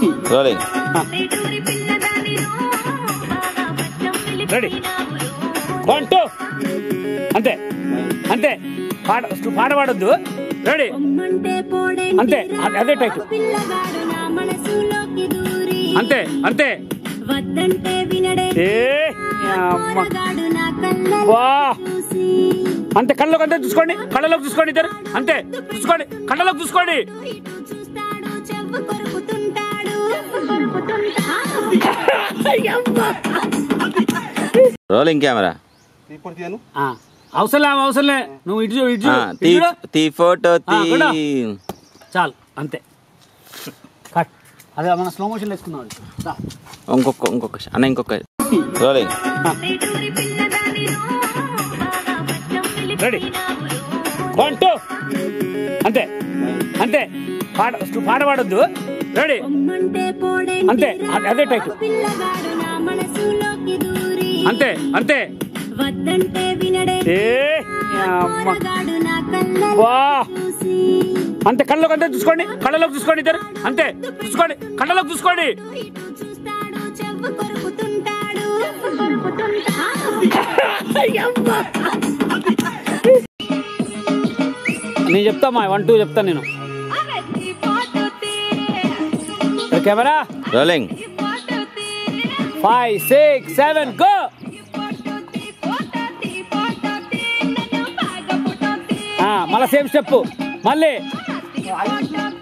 Rolling ready one two అంతే అంతే పాట పాట పాడొద్దు రెడీ అంతే అదే- అదే టైప్ పిల్లగాడు నా మనసులోకి దూరి అంతే అంతే వద్దంటే వినడే ఏ అమ్మ పోరగాడు నా కళ్ళ వా చూసి అంతే కళ్ళలోకి అంతే చూసుకోండి కళ్ళలోకి చూసుకోండి ఇద్దరు అంతే చూసుకోండి కళ్ళలోకి చూసుకోండి ఇటు చూస్తాడు చెవ్వు కొరుకుతుంటాడు కొరుకుతుంటాడు రోలింగ్ కెమెరా ఇప్పుడు తీయను ఆ, అవసరం లే అవసరం లే నువ్వు ఇటు చూ- ఇటు చూ. తీ ఇటు చూడు. తీ ఫోటో తీ ఆ, కూడా. చాలు అంతే కట్ అదే మన స్లో మోషన్ వేసుకున్నాం అది. రా. ఇంకొక ఇంకొక అన్న ఇంకొక రోలింగ్ రెడీ వన్ టూ అంతే అంతే పాట పాట పాడొద్దు రెడీ పొమ్మంటే పోడే అంతే అదే- అదే టైప్ పిల్లగాడు నా మనసులోకి దూరి అంతే అంతే వద్దంటే వినడే ఏ అమ్మ పోరగాడు నా కళ్ళ వా చూసి అంతే కళ్ళలోకి అంతే చూసుకోండి కళ్ళలోకి చూసుకోండి ఇద్దరు అంతే చూసుకోండి కళ్ళలోకి చూసుకోండి ఇటు చూస్తాడు చెవ్వు కొరుకుతుంటాడు కొరుకుతుంటాడు నేను చెప్తామా వన్ టూ చెప్తాను నేను camera rolling five six seven go మళ్ళీ సేమ్ స్టెప్ మళ్ళీ